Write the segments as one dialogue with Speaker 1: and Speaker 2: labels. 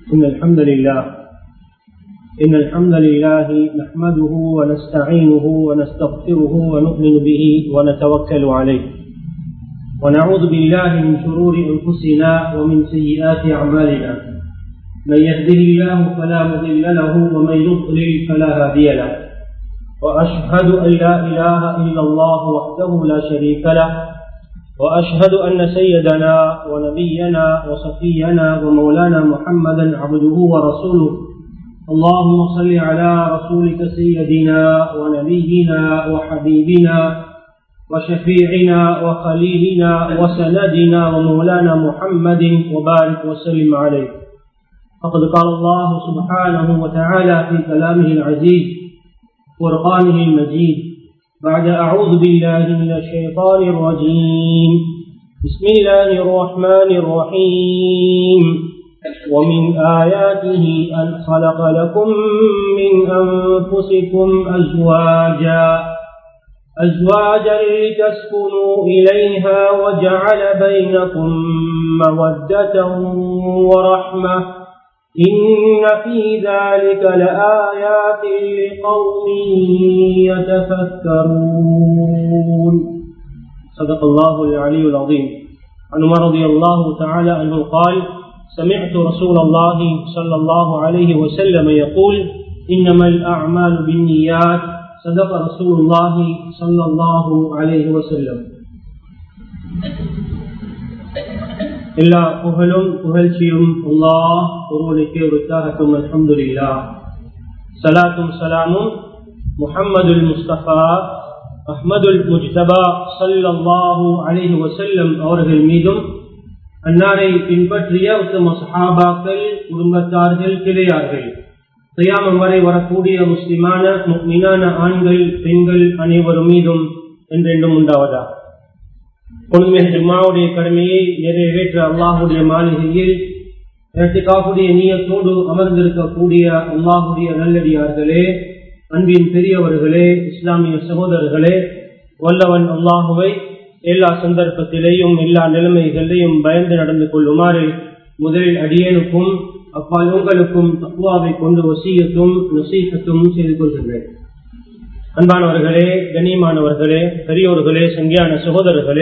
Speaker 1: إن الحمد لله إن الحمد لله نحمده ونستعينه ونستغفره ونؤمن به ونتوكل عليه ونعوذ بالله من شرور أنفسنا ومن سيئات أعمالنا من يهده الله فلا مضل له ومن يضلل فلا هادي له وأشهد أن لا إله إلا الله وحده لا شريك له وأشهد أن سيدنا ونبينا وصفينا ومولانا محمدا عبده ورسوله اللهم صل على رسولك سيدنا ونبينا وحبيبنا وشفيعنا وخليلنا وسندنا ومولانا محمد وبارك وسلم عليه فقد قال الله سبحانه وتعالى في كلامه العزيز فرقانه المجيد بعد أعوذ بالله من الشيطان الرجيم بسم الله الرحمن الرحيم ومن آياته أن خلق لكم من أنفسكم أزواجا أزواجا لتسكنوا إليها وجعل بينكم مودة ورحمة إن في ذلك لآيات لقوم يتفكرون صدق الله العلي العظيم عن عمر رضي الله تعالى عنه قال سمعت رسول الله صلى الله عليه وسلم يقول إنما الأعمال بالنيات صدق رسول الله صلى الله عليه وسلم எல்லா புகழும் புகழ்ச்சியும் அல்லாஹ் ஒருவனுக்கே உரித்தாகட்டும் அல்ஹம்துலில்லா சலாத்தும் சலாமும் முஹம்மதுல் முஸ்தபா அஹ்மதுல் முஜ்தபா சல்லல்லாஹு அலைஹி வசல்லம் அவர்கள் மீதும் அன்னாரை பின்பற்றிய உத்தம சஹாபாக்கள் குடும்பத்தார்கள் கிளையார்கள் செய்யாமம் வரை வரக்கூடிய முஸ்லிமான மீனான ஆண்கள் பெண்கள் அனைவரும் மீதும் என்றென்றும் உண்டாவதா பொன்மிக ஜும்மாவுடைய கடமையை நிறைவேற்ற அல்லாஹுடைய மாளிகையில் இரட்டிக்காவுடைய நீயத்தோடு அமர்ந்திருக்கக்கூடிய அல்லாஹுடைய நல்லடியார்களே அன்பின் பெரியவர்களே இஸ்லாமிய சகோதரர்களே வல்லவன் அல்லாஹுவை எல்லா சந்தர்ப்பத்திலேயும் எல்லா நிலைமைகளிலையும் பயந்து நடந்து கொள்ளுமாறு முதலில் அடியேனுக்கும் அப்பால் உங்களுக்கும் தக்குவாவை கொண்டு வசியத்தும் நசீகத்தும் செய்து கொள்கின்றேன் அன்பானவர்களே கண்ணியமானவர்களே பெரியோர்களே சங்கியான சகோதரர்களே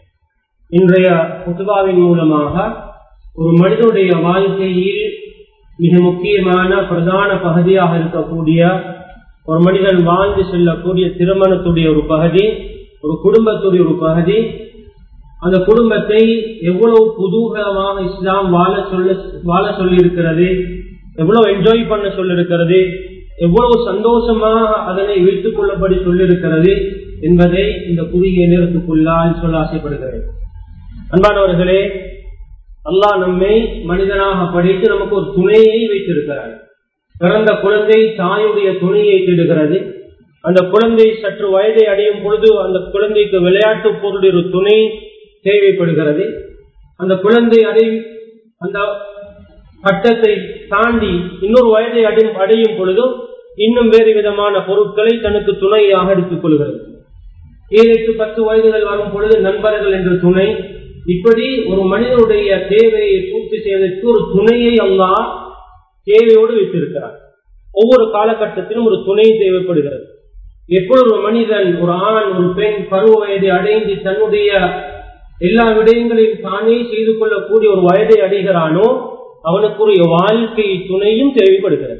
Speaker 1: இன்றைய புத்துபாவின் மூலமாக ஒரு மனிதனுடைய வாழ்க்கையில் மிக முக்கியமான பிரதான பகுதியாக இருக்கக்கூடிய ஒரு மனிதன் வாழ்ந்து செல்லக்கூடிய திருமணத்துடைய ஒரு பகுதி ஒரு குடும்பத்துடைய ஒரு பகுதி அந்த குடும்பத்தை எவ்வளவு குதூகலமாக இஸ்லாம் வாழ சொல்ல வாழ சொல்லியிருக்கிறது எவ்வளவு என்ஜாய் பண்ண சொல்லிருக்கிறது எவ்வளவு சந்தோஷமாக அதனை வைத்துக் கொள்ளப்படி சொல்லியிருக்கிறது என்பதை இந்த குறுகிய நேரத்துக்குள்ளால் சொல்ல ஆசைப்படுகிறேன் அன்பானவர்களே அல்லாஹ் நம்மை மனிதனாக படித்து நமக்கு ஒரு துணையை வைத்திருக்கிறார் பிறந்த குழந்தை தாயுடைய துணையை தேடுகிறது அந்த குழந்தை சற்று வயதை அடையும் பொழுது அந்த குழந்தைக்கு விளையாட்டு பொருளுடைய ஒரு துணை தேவைப்படுகிறது அந்த குழந்தை அடை அந்த கட்டத்தை தாண்டி இன்னொரு வயதை அடையும் அடையும் பொழுதும் இன்னும் வேறு விதமான பொருட்களை தனக்கு துணையாக எடுத்துக் கொள்கிறது ஏழு எட்டு பத்து வயதுகள் வரும் பொழுது நண்பர்கள் என்ற துணை இப்படி ஒரு மனிதனுடைய தேவையை பூர்த்தி செய்வதற்கு ஒரு துணையை அல்லா தேவையோடு வைத்திருக்கிறார் ஒவ்வொரு காலகட்டத்திலும் ஒரு துணை தேவைப்படுகிறது எப்பொழுது ஒரு மனிதன் ஒரு ஆண் ஒரு பெண் பருவ வயதை அடைந்து தன்னுடைய எல்லா விடயங்களையும் தானே செய்து கொள்ளக்கூடிய ஒரு வயதை அடைகிறானோ அவனுக்குரிய வாழ்க்கை துணையும் தேவைப்படுகிறது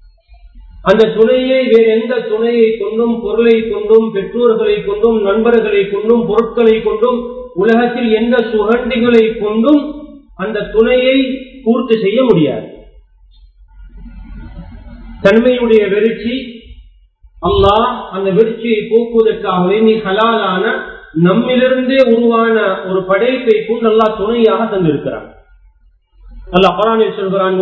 Speaker 1: அந்த துணையை வேறு எந்த துணையை கொண்டும் பொருளை கொண்டும் பெற்றோர்களை கொண்டும் நண்பர்களை கொண்டும் பொருட்களை கொண்டும் உலகத்தில் எந்த சுகண்டிகளை கொண்டும் அந்த துணையை பூர்த்தி செய்ய முடியாது தன்மையுடைய வெறிச்சி அல்லாஹ் அந்த வெறிச்சியை போக்குவதற்காகவே நீ ஹலாலான நம்மிலிருந்தே உருவான ஒரு படைப்பை கொண்டு அல்லா துணையாக தந்திருக்கிறான் அல்லாஹ் குரானில் சொல்கிறான்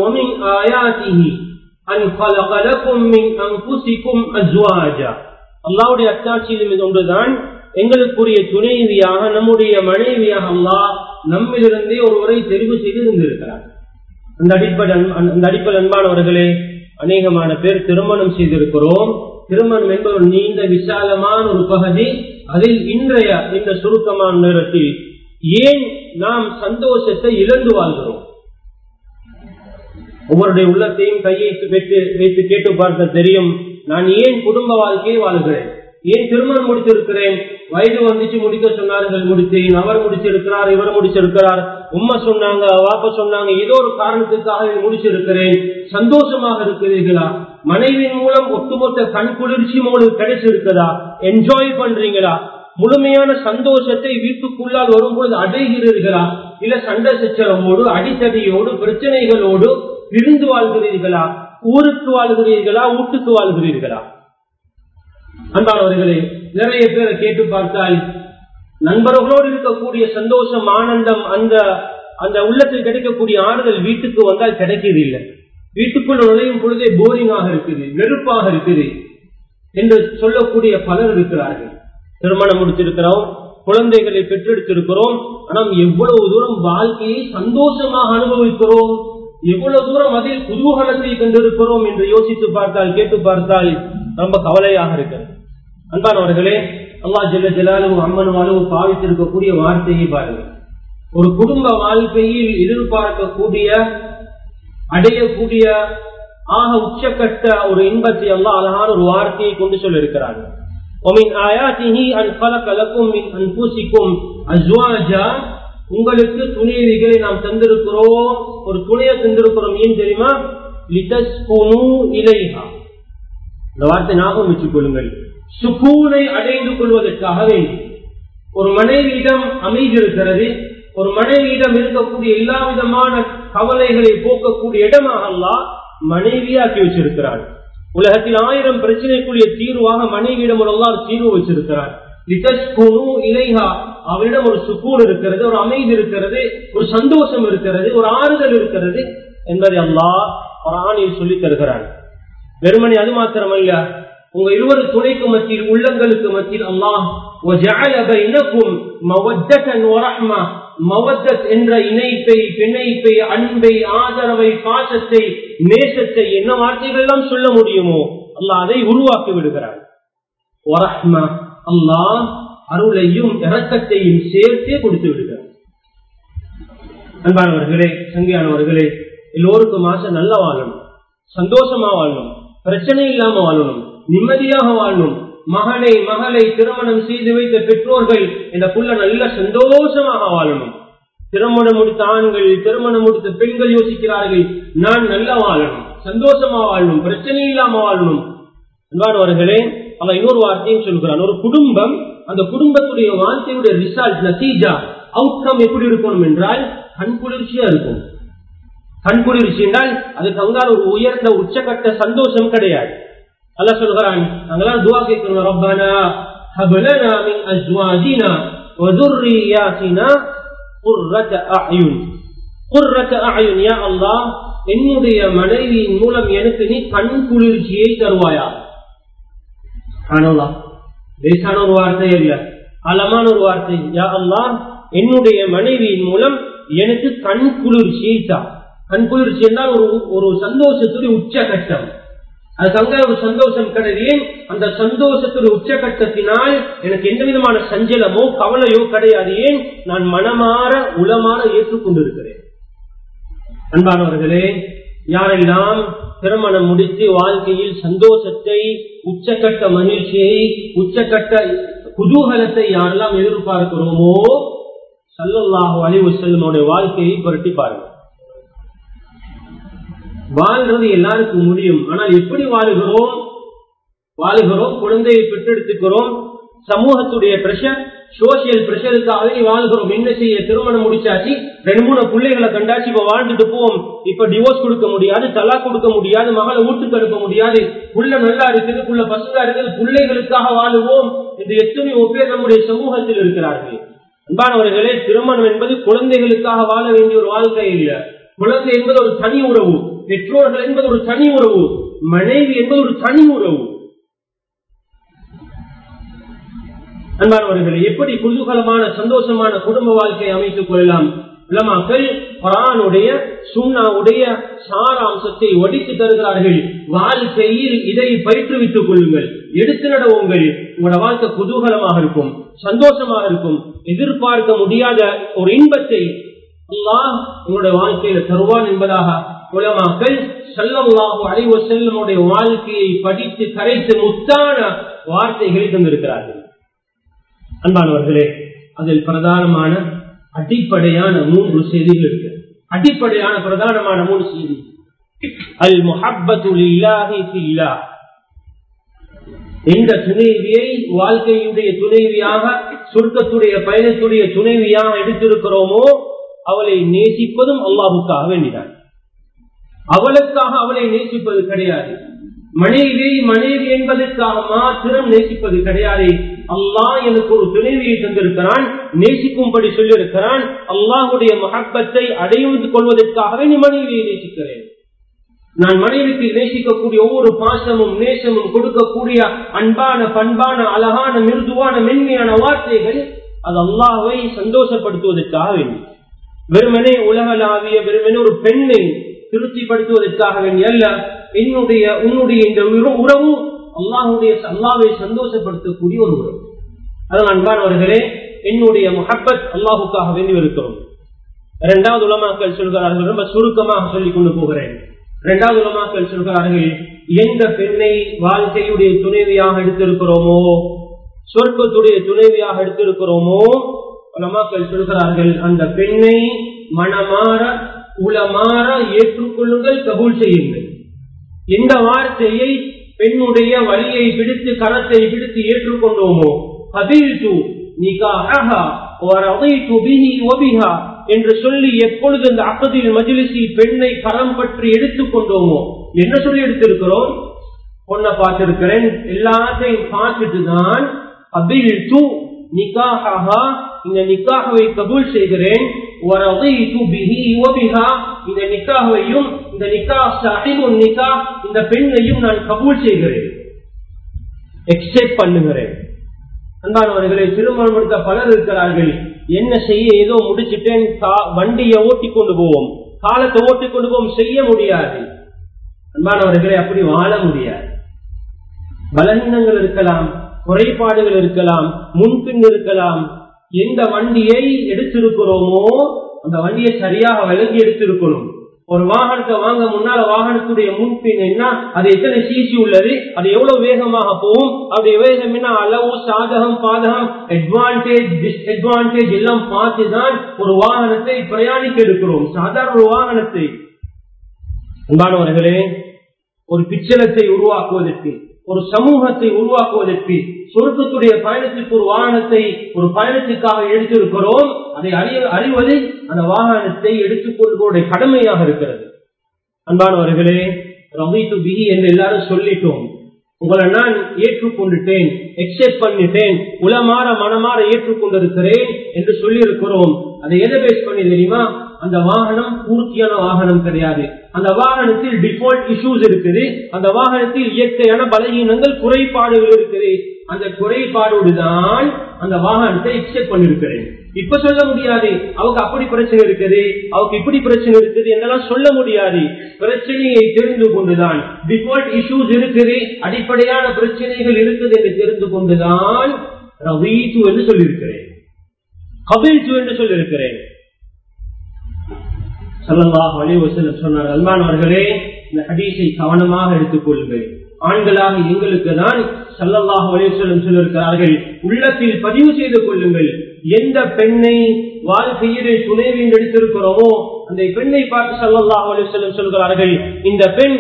Speaker 1: அல்லாவுடைய அத்தாட்சியில் இது ஒன்றுதான் எங்களுக்குரிய துணைவியாக நம்முடைய மனைவியாக அல்லாஹ் நம்மிலிருந்தே ஒருவரை தெரிவு செய்து இருந்திருக்கிறார் அந்த அடிப்படை அந்த அடிப்படை அன்பானவர்களே அநேகமான பேர் திருமணம் செய்திருக்கிறோம் திருமணம் என்பது ஒரு நீண்ட விசாலமான ஒரு பகுதி அதில் இன்றைய இந்த சுருக்கமான நேரத்தில் ஏன் நாம் சந்தோஷத்தை இழந்து வாழ்கிறோம் ஒவ்வொருடைய உள்ளத்தையும் கையை வைத்து வைத்து கேட்டு பார்க்க தெரியும் நான் ஏன் குடும்ப வாழ்க்கையை வாழ்கிறேன் ஏன் திருமணம் முடித்திருக்கிறேன் வயது வந்துச்சு முடிக்க சொன்னார்கள் முடித்தேன் அவர் முடிச்சிருக்கிறார் இவர் முடிச்சிருக்கிறார் உம்மா சொன்னாங்க வாப்ப சொன்னாங்க ஏதோ ஒரு காரணத்துக்காக இதை முடிச்சிருக்கிறேன் சந்தோஷமாக இருக்கிறீர்களா மனைவியின் மூலம் ஒட்டுமொத்த கண் குளிர்ச்சி உங்களுக்கு கிடைச்சிருக்குதா என்ஜாய் பண்றீங்களா முழுமையான சந்தோஷத்தை வீட்டுக்குள்ளால் வரும்பொழுது அடைகிறீர்களா இல்ல சண்டை சச்சரவோடு அடித்தடியோடு பிரச்சனைகளோடு பிரிந்து வாழ்கிறீர்களா ஊருக்கு வாழ்கிறீர்களா வீட்டுக்கு வாழ்கிறீர்களா அன்பானவர்களே நிறைய பேரை கேட்டு பார்த்தால் நண்பர்களோடு இருக்கக்கூடிய சந்தோஷம் ஆனந்தம் அந்த அந்த உள்ளத்தில் கிடைக்கக்கூடிய ஆறுதல் வீட்டுக்கு வந்தால் கிடைக்கிறது வீட்டுக்குள் நுழையும் பொழுதே போரிங்காக இருக்குது வெறுப்பாக இருக்குது என்று சொல்லக்கூடிய பலர் இருக்கிறார்கள் திருமணம் முடிச்சிருக்கிறோம் குழந்தைகளை பெற்றெடுத்திருக்கிறோம் ஆனால் எவ்வளவு தூரம் வாழ்க்கையை சந்தோஷமாக அனுபவிக்கிறோம் எவ்வளவு தூரம் அதில் குதூகலத்தை கண்டிருக்கிறோம் என்று யோசித்து பார்த்தால் கேட்டு பார்த்தால் ரொம்ப கவலையாக இருக்கிறது அன்பானவர்களே அல்லா ஜெல்ல ஜலாலும் அம்மனும் பாவித்திருக்கக்கூடிய வார்த்தையை பாருங்கள் ஒரு குடும்ப வாழ்க்கையில் எதிர்பார்க்கக்கூடிய அடையக்கூடிய ஆக உச்சக்கட்ட ஒரு இன்பத்தை எல்லாம் அழகான ஒரு வார்த்தையை கொண்டு சொல்லியிருக்கிறார்கள் ومن آياته أن خلق لكم من أنفسكم أزواجا உங்களுக்கு துணைவிகளை நாம் தந்திருக்கிறோம் ஒரு துணையை தந்திருக்கிறோம் ஏன் தெரியுமா லிதஸ்குனு இலைஹா இந்த வார்த்தை ஞாபகம் வச்சுக் கொள்ளுங்கள் சுகூனை அடைந்து கொள்வதற்காக வேண்டும் ஒரு மனைவியிடம் அமைதி இருக்கிறது ஒரு மனைவியிடம் இருக்கக்கூடிய எல்லா விதமான கவலைகளை போக்கக்கூடிய இடமாக அல்லா மனைவியாக்கி வச்சிருக்கிறார் உலகத்தில் ஆயிரம் பிரச்சனைக்குரிய தீர்வாக மனைவியிடம் ஒரு அல்லா தீர்வு வச்சிருக்கிறார் இலைஹா அவரிடம் ஒரு சுக்கூன் இருக்கிறது ஒரு அமைதி இருக்கிறது ஒரு சந்தோஷம் இருக்கிறது ஒரு ஆறுதல் இருக்கிறது என்பதை அல்லாஹ் ஒரு ஆணையில் சொல்லி தருகிறார் வெறுமனி அது மாத்திரமல்ல உங்க இருவரு துணைக்கு மத்தியில் உள்ளங்களுக்கு மத்தியில் அல்லாஹ் மவத்தத் என்ற இணைப்பை பிணைப்பை அன்பை ஆதரவை பாசத்தை நேசத்தை என்ன வார்த்தைகள் எல்லாம் சொல்ல முடியுமோ அல்லாஹ் அதை உருவாக்கி விடுகிறார் அல்லாஹ் அருளையும் இறக்கத்தையும் சேர்த்தே கொடுத்து விடுகிறார் அன்பானவர்களே சங்கியானவர்களே எல்லோருக்கும் ஆசை நல்லா வாழணும் சந்தோஷமா வாழணும் பிரச்சனை இல்லாம வாழணும் நிம்மதியாக வாழணும் மகனை மகளை திருமணம் செய்து வைத்த பெற்றோர்கள் இந்த புள்ள நல்ல சந்தோஷமாக வாழணும் திருமணம் முடித்த ஆண்கள் திருமணம் முடித்த பெண்கள் யோசிக்கிறார்கள் நான் நல்லா வாழணும் சந்தோஷமா வாழணும் பிரச்சனை இல்லாம வாழணும் அன்பானவர்களே அவன் இன்னொரு வார்த்தையும் சொல்கிறான் ஒரு குடும்பம் அந்த குடும்பத்துடைய வாழ்க்கையுடைய ரிசல்ட் நசீஜா அவுட்கம் எப்படி இருக்கணும் என்றால் கண்குளிர்ச்சியா இருக்கும் கண்குளிர்ச்சி என்றால் அதுக்கு அங்கால ஒரு உயர்ந்த உச்சகட்ட சந்தோஷம் கிடையாது அல்ல சொல்கிறான் நாங்களாம் துவா கேட்கிறோம் ரப்பனா ஹபலனா மின் அஸ்வாஜினா வதுர்ரியாசினா குர்ரத அயுன் குர்ரத அயுன் யா அல்லாஹ் என்னுடைய மனைவியின் மூலம் எனக்கு நீ கண் குளிர்ச்சியை தருவாயா ஆனல்லா லேசான ஒரு வார்த்தை இல்ல அலமான ஒரு வார்த்தை யா அல்லாஹ் என்னுடைய மனைவியின் மூலம் எனக்கு கண் குளிர்ச்சியை தான் கண் குளிர்ச்சி என்றால் ஒரு ஒரு சந்தோஷத்துடைய உச்சகட்டம் அதுக்காக ஒரு சந்தோஷம் கிடையாது அந்த சந்தோஷத்துடைய உச்சகட்டத்தினால் எனக்கு எந்த விதமான சஞ்சலமோ கவலையோ கிடையாது ஏன் நான் மனமாற உளமாற ஏற்றுக்கொண்டிருக்கிறேன் அன்பானவர்களே யாரெல்லாம் திருமணம் முடித்து வாழ்க்கையில் சந்தோஷத்தை உச்சக்கட்ட மகிழ்ச்சியை உச்சக்கட்ட குதூகலத்தை யாரெல்லாம் எதிர்பார்க்கிறோமோ சல்லல்லாஹு அலிவு செல்லுடைய வாழ்க்கையை புரட்டி பாருங்கள் வாழ்றது எல்லாருக்கும் முடியும் ஆனால் எப்படி வாழுகிறோம் வாழுகிறோம் குழந்தையை பெற்றெடுத்துக்கிறோம் சமூகத்துடைய பிரஷர் சோசியல் பிரஷருக்காகவே வாழ்கிறோம் என்ன செய்ய திருமணம் முடிச்சாச்சு ரெண்டு மூணு பிள்ளைகளை கண்டாச்சு இப்ப வாழ்ந்துட்டு போவோம் இப்ப டிவோர்ஸ் கொடுக்க முடியாது தலா கொடுக்க முடியாது மகளை வீட்டுக்கு அனுப்ப முடியாது புள்ள நல்லா இருக்குது புள்ள பசங்களா இருக்குது பிள்ளைகளுக்காக வாழுவோம் என்று எத்தனையோ பேர் நம்முடைய சமூகத்தில் இருக்கிறார்கள் அன்பானவர்களே திருமணம் என்பது குழந்தைகளுக்காக வாழ வேண்டிய ஒரு வாழ்க்கை இல்லை குழந்தை என்பது ஒரு தனி உறவு பெற்றோர்கள் என்பது ஒரு தனி உறவு மனைவி என்பது ஒரு தனி உறவு அன்பானவர்கள் எப்படி குதூகலமான சந்தோஷமான குடும்ப வாழ்க்கையை அமைத்துக் கொள்ளலாம் உலமாக்கள் குரானுடைய சுண்ணாவுடைய சாராம்சத்தை ஒடித்து தருகிறார்கள் வாழ்க்கையில் இதை பயிற்றுவித்துக் கொள்ளுங்கள் எடுத்து நடவுங்கள் உங்களோட வாழ்க்கை குதூகலமாக இருக்கும் சந்தோஷமாக இருக்கும் எதிர்பார்க்க முடியாத ஒரு இன்பத்தை அல்லாஹ் உங்களுடைய வாழ்க்கையில தருவான் என்பதாக உலமாக்கள் சல்லல்லாஹு அலைவ செல்லமுடைய வாழ்க்கையை படித்து கரைத்து முத்தான வார்த்தைகளை தந்திருக்கிறார்கள் அன்பானவர்களே அதில் பிரதானமான அடிப்படையான மூன்று செய்திகள் இருக்கு அடிப்படையான பிரதானமான மூணு செய்தி அல் முஹப்பத்துலில்லாஹி ஃபில்லாஹ் எந்த துணைவியை வாழ்க்கையுடைய துணைவியாக சொர்க்கத்துடைய பயணத்துடைய துணைவியாக எடுத்திருக்கிறோமோ அவளை நேசிப்பதும் அல்லாஹுக்காக வேண்டினார் அவளுக்காக அவளை நேசிப்பது கிடையாது மனைவி மனைவி என்பதற்காக மாத்திரம் நேசிப்பது கிடையாது அல்லாஹ் எனக்கு ஒரு துணைவியை தந்திருக்கிறான் நேசிக்கும்படி சொல்லியிருக்கிறான் அல்லாஹுடைய மகப்பத்தை அடைந்து கொள்வதற்காகவே நீ மனைவியை நேசிக்கிறேன் நான் மனைவிக்கு நேசிக்கக்கூடிய ஒவ்வொரு பாசமும் நேசமும் கொடுக்கக்கூடிய அன்பான பண்பான அழகான மிருதுவான மென்மையான வார்த்தைகள் அது அல்லாஹை சந்தோஷப்படுத்துவதற்காக வேண்டும் வெறுமனே உலகளாவிய வெறுமனே ஒரு பெண்ணை திருப்திப்படுத்துவதற்காக வேண்டிய அல்ல என்னுடைய உன்னுடைய இந்த உறவு அல்லாஹுடைய அல்லாவை சந்தோஷப்படுத்தக்கூடிய ஒரு உறவு அதனால் அன்பானவர்களே என்னுடைய முஹப்பத் அல்லாஹுக்காக வேண்டி இருக்கிறோம் இரண்டாவது உலமாக்கள் சொல்கிறார்கள் ரொம்ப சுருக்கமாக சொல்லிக் கொண்டு போகிறேன் இரண்டாவது உலமாக்கள் சொல்கிறார்கள் எந்த பெண்ணை வாழ்க்கையுடைய துணைவியாக எடுத்திருக்கிறோமோ சொர்க்கத்துடைய துணைவியாக எடுத்திருக்கிறோமோ உலமாக்கள் சொல்கிறார்கள் அந்த பெண்ணை மனமாற உளமாற ஏற்றுக்கொள்ளுங்கள் கபூல் செய்யுங்கள் எந்த வார்த்தையை பெண்ணுடைய வழியை பிடித்து கரத்தை பிடித்து ஏற்றுக்கொண்டோமோ அதில் என்று சொல்லி எப்பொழுது அந்த அக்கதில் மஜிலிசில் பெண்ணை கரம் பற்றி எடுத்துக்கொண்டோமோ என்ன சொல்லி எடுத்திருக்கிறோம் பொண்ணை பார்த்திருக்கிறேன் எல்லாத்தையும் பார்த்துட்டு தான் அபில் து நிக்காகா இந்த நிக்காகவை கபூல் செய்கிறேன் இந்த நிக்காகவையும் இந்த நிக்கா சாஹிபுன் நிக்கா இந்த பெண்ணையும் நான் கபூல் செய்கிறேன் எக்ஸெப்ட் பண்ணுகிறேன் அன்பானவர்களை திருமணம் முடித்த பலர் இருக்கிறார்கள் என்ன செய்ய ஏதோ முடிச்சுட்டேன் வண்டியை ஓட்டி கொண்டு போவோம் காலத்தை ஓட்டி கொண்டு போவோம் செய்ய முடியாது அன்பானவர்களை அப்படி வாழ முடியாது பலவீனங்கள் இருக்கலாம் குறைபாடுகள் இருக்கலாம் முன்பின் இருக்கலாம் எந்த வண்டியை எடுத்திருக்கிறோமோ அந்த வண்டியை சரியாக விளங்கி எடுத்திருக்கணும் ஒரு வாகனத்தை வாங்க முன்னால வாகனத்துடைய முன்பின் என்ன அது எத்தனை சிசி உள்ளது அது எவ்வளவு வேகமாக போகும் அது வேகம் என்ன அளவு சாதகம் பாதகம் அட்வான்டேஜ் டிஸ்அட்வான்டேஜ் எல்லாம் பார்த்துதான் ஒரு வாகனத்தை பிரயாணிக்க இருக்கிறோம் சாதாரண ஒரு வாகனத்தை அன்பானவர்களே ஒரு பிச்சலத்தை உருவாக்குவதற்கு ஒரு சமூகத்தை உருவாக்குவதற்கு சொர்க்கத்துடைய பயணத்துக்கு ஒரு வாகனத்தை ஒரு பயணத்துக்காக எடுத்திருக்கிறோம் அதை அறிய அறிவது அந்த வாகனத்தை எடுத்துக்கொள்வதோடைய கடமையாக இருக்கிறது அன்பானவர்களே ரவித்து பிகி என்று எல்லாரும் சொல்லிட்டோம் உங்களை நான் ஏற்றுக்கொண்டுட்டேன் எக்ஸெப்ட் பண்ணிட்டேன் உளமாற மனமாற ஏற்றுக்கொண்டிருக்கிறேன் என்று சொல்லி இருக்கிறோம் அதை எதை பேஸ் பண்ணி தெரியுமா அந்த வாகனம் பூர்த்தியான வாகனம் கிடையாது அந்த வாகனத்தில் டிஃபால்ட் இஷ்யூஸ் இருக்குது அந்த வாகனத்தில் இயற்கையான பலகீனங்கள் குறைபாடுகள் இருக்குது அந்த குறைபாடோடு தான் அந்த வாகனத்தை எக்ஸெப்ட் பண்ணிருக்கிறேன் இப்ப சொல்ல முடியாது அவங்க அப்படி பிரச்சனை இருக்குது அவங்க இப்படி பிரச்சனை இருக்குது என்னெல்லாம் சொல்ல முடியாது பிரச்சனையை தெரிந்து கொண்டுதான் டிஃபால்ட் இஷ்யூஸ் இருக்குது அடிப்படையான பிரச்சனைகள் இருக்குது என்று தெரிந்து கொண்டுதான் ரவீது என்று சொல்லியிருக்கிறேன் கபில்து என்று சொல்லியிருக்கிறேன் சல்லல்லாஹ் அலிவசல்லம் சொன்னார் அல்மானவர்களே இந்த ஹதீஸை கவனமாக எடுத்துக் கொள்ளுங்கள் ஆண்களாக எங்களுக்கு தான் சல்லல்லாஹ் அலிவசல்லம் சொல்லியிருக்கிறார்கள் உள்ளத்தில் பதிவு செய்து கொள்ளுங்கள் எந்த பெண்ணை வாழ்க்கையிலே துணைவி எடுத்திருக்கிறோமோ அந்த பெண்ணை பார்த்து சல்லல்லாஹ் அலிவசல்லம் சொல்கிறார்கள் இந்த பெண்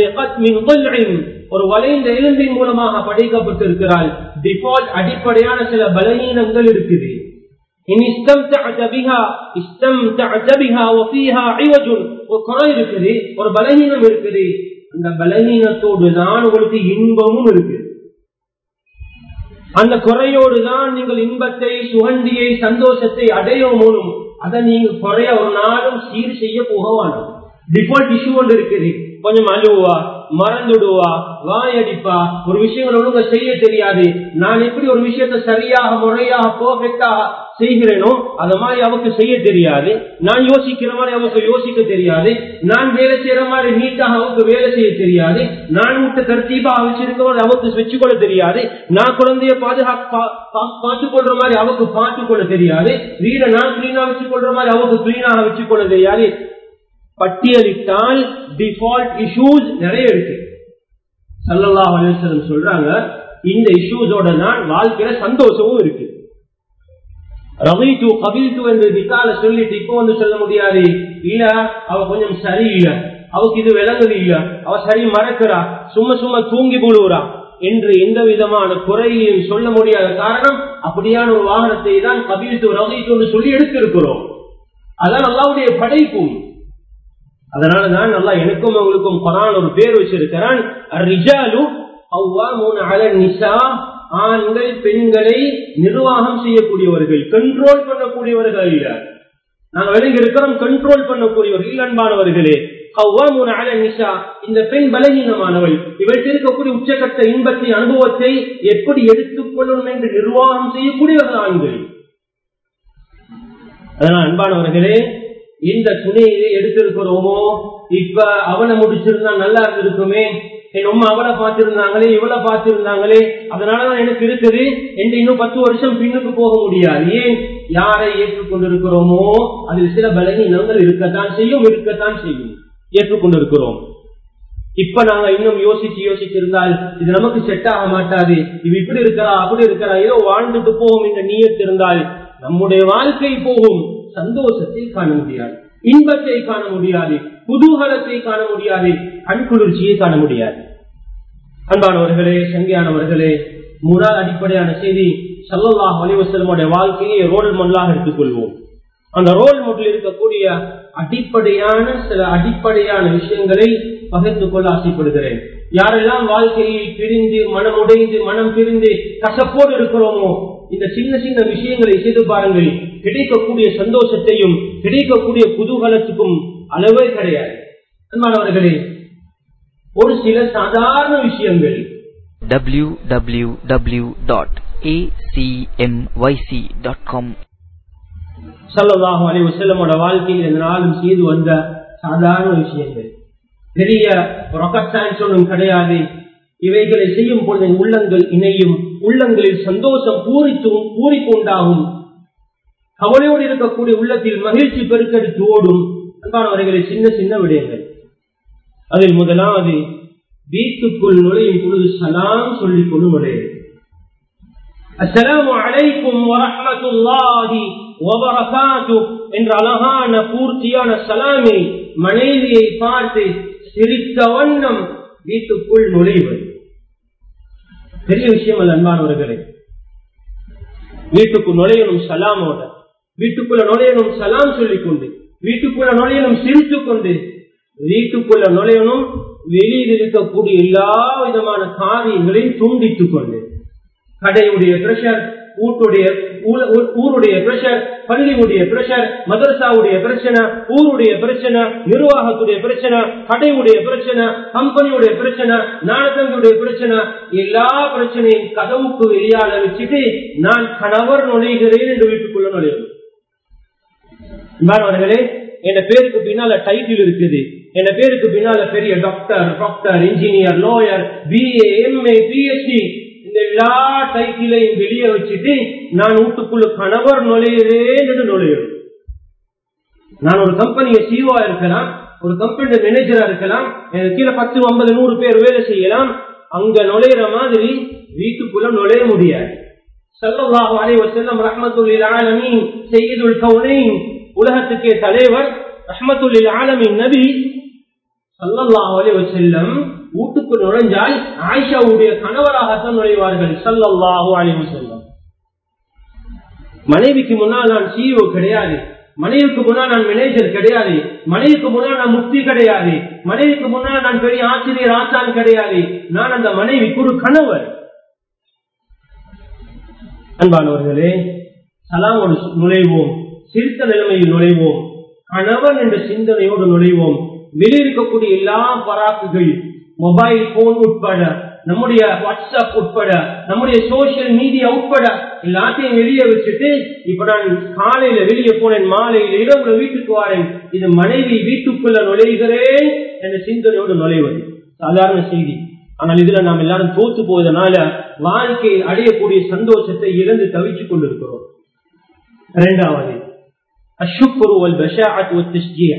Speaker 1: ஒரு வளைந்த எலும்பின் மூலமாக படைக்கப்பட்டிருக்கிறாள் டிஃபால்ட் அடிப்படையான சில பலகீனங்கள் இருக்குது إن استمتعت بها استمتعت بها وفيها عوج وقرأ இருக்குது ஒரு பலகீனம் இருக்குது அந்த பலகீனத்தோடு தான் உங்களுக்கு இன்பமும் இருக்கு அந்த குறையோடு தான் நீங்கள் இன்பத்தை சுகண்டியை சந்தோஷத்தை அடைய மூலம் அதை நீங்க குறைய ஒரு நாளும் சீர் செய்ய போகவானோம் டிஃபால்ட் இஷ்யூ ஒன்று இருக்குது கொஞ்சம் அழுவா மறந்துடுவா வாயடிப்பா ஒரு விஷயங்கள் ஒழுங்க செய்ய தெரியாது நான் எப்படி ஒரு விஷயத்த சரியாக முறையாக பர்ஃபெக்டாக செய்கிறேனோ அது மாதிரி அவருக்கு செய்ய தெரியாது நான் யோசிக்கிற மாதிரி அவருக்கு யோசிக்க தெரியாது நான் வேலை செய்யற மாதிரி நீட்டாக அவருக்கு வேலை செய்ய தெரியாது நான் விட்ட தர்த்தீபாக வச்சிருக்க மாதிரி அவருக்கு வச்சுக்கொள்ள தெரியாது நான் குழந்தைய பாதுகாப்பு பார்த்துக் கொள்ற மாதிரி அவருக்கு பார்த்துக் கொள்ள தெரியாது வீடை நான் கிளீனா வச்சுக்கொள்ற மாதிரி அவருக்கு கிளீனாக வச்சுக்கொள்ள தெரியாது பட்டியலிட்டால் டிஃபால்ட் இஷ்யூஸ் நிறைய இருக்கு சல்லல்லா அலுவலம் சொல்றாங்க இந்த இஷ்யூஸோட தான் வாழ்க்கையில சந்தோஷமும் இருக்கு ரவிட்டு கபில்டு என்று வித்தால சொல்லிட்டு இப்போ வந்து சொல்ல முடியாது இல்ல அவ கொஞ்சம் சரியில்லை அவக்கு இது விளங்குது இல்ல அவ சரி மறக்கிறா சும்மா சும்மா தூங்கி போடுறா என்று எந்த விதமான குறையையும் சொல்ல முடியாத காரணம் அப்படியான ஒரு வாகனத்தை தான் கபில்ட்டு ரவிட்டு சொல்லி எடுத்திருக்கிறோம் அதான் அல்லாவுடைய படைப்பும் அதனாலதான் நல்லா எனக்கும் உங்களுக்கும் குரான் ஒரு பேர் வச்சிருக்கிறான் ஆண்கள் பெண்களை நிர்வாகம் செய்யக்கூடியவர்கள் கண்ட்ரோல் பண்ணக்கூடியவர்கள் இல்ல நாங்க விலங்கி இருக்கிறோம் கண்ட்ரோல் பண்ணக்கூடியவர்கள் அன்பானவர்களே இந்த பெண் பலகீனமானவள் இவற்றில் இருக்கக்கூடிய உச்சகட்ட இன்பத்தை அனுபவத்தை எப்படி எடுத்துக்கொள்ளணும் என்று நிர்வாகம் செய்யக்கூடியவர்கள் ஆண்கள் அதனால் அன்பானவர்களே இந்த துணையை எடுத்திருக்கிறோமோ இப்ப அவனை முடிச்சிருந்தா நல்லா இருந்திருக்குமே என் உமா அவளை பார்த்திருந்தாங்களே இவளை பார்த்திருந்தாங்களே அதனாலதான் எனக்கு இருக்குது என்று இன்னும் பத்து வருஷம் பின்னுக்கு போக முடியாது ஏன் யாரை ஏற்றுக்கொண்டிருக்கிறோமோ அதில் சில பலகீனங்கள் இருக்கத்தான் செய்யும் இருக்கத்தான் செய்யும் ஏற்றுக்கொண்டிருக்கிறோம் இப்ப நாங்க இன்னும் யோசிச்சு யோசிச்சு இருந்தால் இது நமக்கு செட் ஆக மாட்டாது இது இப்படி இருக்கிறா அப்படி இருக்கிறா ஏதோ வாழ்ந்துட்டு போகும் இந்த நீயத்து இருந்தால் நம்முடைய வாழ்க்கை போகும் சந்தோஷத்தை காண முடியாது இன்பத்தை காண முடியாது குதூகலத்தை காண முடியாது கண்குளிர்ச்சியை காண முடியாது அன்பானவர்களே சங்கியானவர்களே முதல் அடிப்படையான செய்தி சல்லல்லா அலிவசலமுடைய வாழ்க்கையை ரோல் மாடலாக எடுத்துக்கொள்வோம் அந்த ரோல் மாடல் இருக்கக்கூடிய அடிப்படையான சில அடிப்படையான விஷயங்களை பகிர்ந்து கொள்ள ஆசைப்படுகிறேன் யாரெல்லாம் வாழ்க்கையை பிரிந்து மனம் உடைந்து மனம் பிரிந்து கசப்போடு இருக்கிறோமோ இந்த சின்ன சின்ன விஷயங்களை செய்து பாருங்கள் கிடைக்கக்கூடிய சந்தோஷத்தையும் கிடைக்கக்கூடிய குதூகலத்துக்கும் அளவே கிடையாது அன்பானவர்களே ஒரு சில சாதாரண விஷயங்கள்
Speaker 2: www.acmyc.com
Speaker 1: சல்லாஹு அலி வசல்லமோட வாழ்க்கையில் இந்த நாளும் செய்து வந்த சாதாரண விஷயங்கள் பெரிய ராக்கெட் சயின்ஸ் ஒன்றும் கிடையாது இவைகளை செய்யும் பொழுது உள்ளங்கள் இணையும் உள்ளங்களில் சந்தோஷம் பூரித்தும் பூரிப்பு உண்டாகும் கவலையோடு இருக்கக்கூடிய உள்ளத்தில் மகிழ்ச்சி பெருக்கெடுத்து ஓடும் அன்பானவர்களை சின்ன சின்ன விடயங்கள் அதில் முதலாவது வீட்டுக்குள் நுழையும் பொழுது சலாம் சொல்லிக் கொண்டு நுழையும் அஸ்ஸலாமு அலைக்கும் வரஹ்மத்துல்லாஹி வபரகாத்து என்ற அழகான பூர்த்தியான சலாமை மனைவியை பார்த்து சிரித்த வண்ணம் வீட்டுக்குள் நுழைவது பெரிய விஷயம் அல்ல அன்பானவர்களே வீட்டுக்கு நுழையணும் சலாமோட வீட்டுக்குள்ள நுழையணும் சலாம் சொல்லிக் கொண்டு வீட்டுக்குள்ள நுழையணும் சிரித்துக் கொண்டு வீட்டுக்குள்ள நுழையணும் வெளியில் இருக்கக்கூடிய எல்லா விதமான காரியங்களையும் துண்டித்துக் கொண்டு கடையுடைய பிரஷர் ஊட்டுடைய ஊருடைய பிரஷர் பள்ளியுடைய பிரஷர் மதரசாவுடைய பிரச்சனை ஊருடைய பிரச்சனை நிர்வாகத்துடைய பிரச்சனை கடையுடைய பிரச்சனை கம்பெனியுடைய பிரச்சனை நாடகங்களுடைய பிரச்சனை எல்லா பிரச்சனையும் கதவுக்கு வெளியால வச்சுட்டு நான் கணவர் நுழைகிறேன் என்று வீட்டுக்குள்ள நுழையணும் அவர்களே என் பேருக்கு பின்னால டைட்டில் இருக்குது என் பேருக்கு பின்னால பெரிய doctor doctor engineer lawyer BA MA PhD இந்த எல்லா டைட்டிலையும் வெளியே வச்சுட்டு நான் வீட்டுக்குள்ள கணவர் நுழையிறேன் என்று நுழையும் நான் ஒரு கம்பெனியை சிஓ இருக்கலாம் ஒரு கம்பெனி மேனேஜரா இருக்கலாம் எனக்கு கீழே பத்து ஐம்பது நூறு பேர் வேலை செய்யலாம் அங்க நுழையிற மாதிரி வீட்டுக்குள்ள நுழைய முடியாது சல்லல்லாஹு அலைஹி வஸல்லம் ரஹ்மத்துல்லில் ஆலமீன் சையதுல் கவுனைன் உலகத்துக்கே தலைவர் ரஹ்மத்துல்லில் ஆலமீன் நபி சல்லல்லாஹு அலைஹி வஸல்லம் வீட்டுக்கு நுழைஞ்சால் ஆயிஷாவுடைய கணவராகத்தான் நுழைவார்கள் சல்லல்லாஹு அலைஹி வஸல்லம் மனைவிக்கு முன்னால் நான் சிஇஓ கிடையாது மனைவிக்கு முன்னால் நான் மேனேஜர் கிடையாது மனைவிக்கு முன்னால் நான் முக்தி கிடையாது மனைவிக்கு முன்னால் நான் பெரிய ஆசிரியர் ஆசான் கிடையாது நான் அந்த மனைவிக்கு ஒரு கணவர் அன்பானவர்களே சலாமோடு நுழைவோம் சிரித்த நிலைமையில் நுழைவோம் கணவன் என்ற சிந்தனையோடு நுழைவோம் வெளியிருக்கக்கூடிய எல்லா பராக்குகள் மொபைல் போன் உட்பட நம்முடைய வாட்ஸ்அப் உட்பட நம்முடைய சோசியல் மீடியா உட்பட எல்லாத்தையும் வெளியே வச்சுட்டு இப்ப நான் காலையில வெளியே போனேன் மாலையில இரவுல வீட்டுக்கு வரேன் இது மனைவி வீட்டுக்குள்ள நுழைகிறேன் என்ற சிந்தனையோடு நுழைவது சாதாரண செய்தி ஆனால் இதுல நாம் எல்லாரும் தோத்து போவதனால வாழ்க்கையில் அடையக்கூடிய சந்தோஷத்தை இழந்து தவிச்சுக் கொண்டிருக்கிறோம் இரண்டாவது அஷுக்குருவல் பஷாத்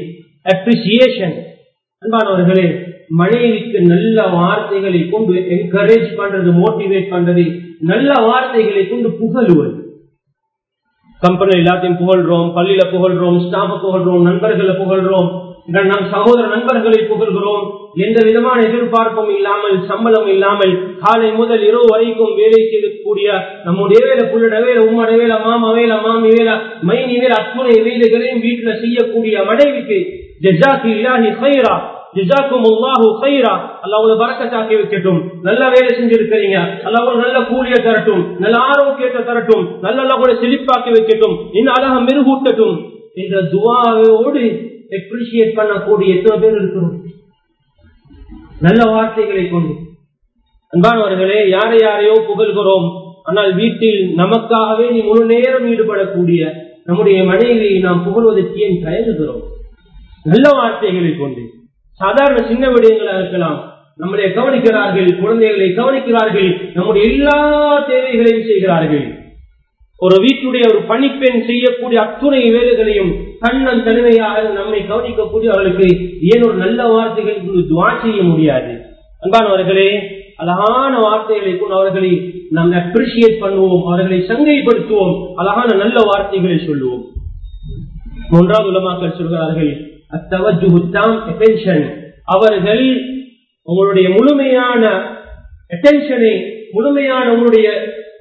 Speaker 1: அப்ரிசியேஷன் அன்பானவர்களே மனைவிக்கு நல்ல வார்த்தைகளை கொண்டு என்கரேஜ் பண்றது மோட்டிவேட் பண்றது நல்ல வார்த்தைகளை கொண்டு புகழுவது கம்பெனி எல்லாத்தையும் புகழ்றோம் பள்ளியில புகழ்றோம் ஸ்டாஃப புகழ்றோம் நண்பர்களை புகழ்றோம் நம் சகோதர நண்பர்களை புகழ்கிறோம் எந்த விதமான எதிர்பார்ப்பும் இல்லாமல் சம்பளம் இல்லாமல் காலை முதல் இரவு வரைக்கும் வேலை செய்யக்கூடிய நம்முடைய வேலை புள்ளட வேலை உம்மட வேலை மாமா வேலை மாமி வேலை மைனி வேலை அத்துணை வேலைகளையும் வீட்டுல செய்யக்கூடிய மனைவிக்கு ஜஜாக்கு இல்லாஹி ஹைரா ஜிசாக்கும் அல்லாஹு ஹைரா அல்லாஹ் பறக்கத்தாக்கி வைக்கட்டும் நல்ல வேலை செஞ்சிருக்கிறீங்க அல்லாஹ் நல்ல கூலிய தரட்டும் நல்ல ஆரோக்கியத்தை தரட்டும் நல்ல அல்லாஹ் செழிப்பாக்கி வைக்கட்டும் இன்னும் அழக மெருகூட்டட்டும் என்ற துவாவோடு அப்ரிசியேட் பண்ணக்கூடிய எத்தனை பேர் இருக்கிறோம் நல்ல வார்த்தைகளை கொண்டு அன்பானவர்களே யாரை யாரையோ புகழ்கிறோம் ஆனால் வீட்டில் நமக்காகவே நீ முழு நேரம் ஈடுபடக்கூடிய நம்முடைய மனைவியை நாம் புகழ்வதற்கு ஏன் தயங்குகிறோம் நல்ல வார்த்தைகளை கொண்டு சாதாரண சின்ன விடயங்களாக இருக்கலாம் நம்மளை கவனிக்கிறார்கள் குழந்தைகளை கவனிக்கிறார்கள் நம்முடைய எல்லா தேவைகளையும் செய்கிறார்கள் ஒரு வீட்டுடைய ஒரு பணிப்பெண் செய்யக்கூடிய அத்துணை வேலைகளையும் கண்ணன் தனிமையாக நம்மை கவனிக்கக்கூடிய அவர்களுக்கு ஏன் ஒரு நல்ல வார்த்தைகள் துவா செய்ய முடியாது அன்பானவர்களே அழகான வார்த்தைகளை கொண்டு அவர்களை நாம் அப்ரிசியேட் பண்ணுவோம் அவர்களை சங்கைப்படுத்துவோம் அழகான நல்ல வார்த்தைகளை சொல்லுவோம் மூன்றாவது உலமாக்கள் சொல்கிறார்கள் அத்தவஜுத்தாம் அவர்கள் உங்களுடைய முழுமையான அட்டென்ஷனை முழுமையான உங்களுடைய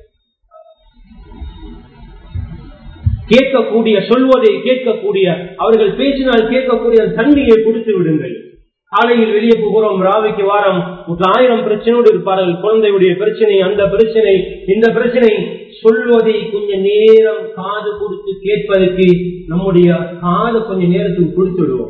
Speaker 1: கேட்கக்கூடிய சொல்வதை கேட்கக்கூடிய அவர்கள் பேசினால் கேட்கக்கூடிய தன்மையை கொடுத்து விடுங்கள் காலையில் வெளியே போகிறோம் ராவைக்கு வாரம் ஆயிரம் பிரச்சனையோடு இருப்பார்கள் குழந்தையுடைய பிரச்சனை அந்த பிரச்சனை இந்த பிரச்சனை சொல்வதை கொஞ்ச நேரம் காது கொடுத்து கேட்பதற்கு நம்முடைய காது கொஞ்ச நேரத்துக்கு கொடுத்து விடுவோம்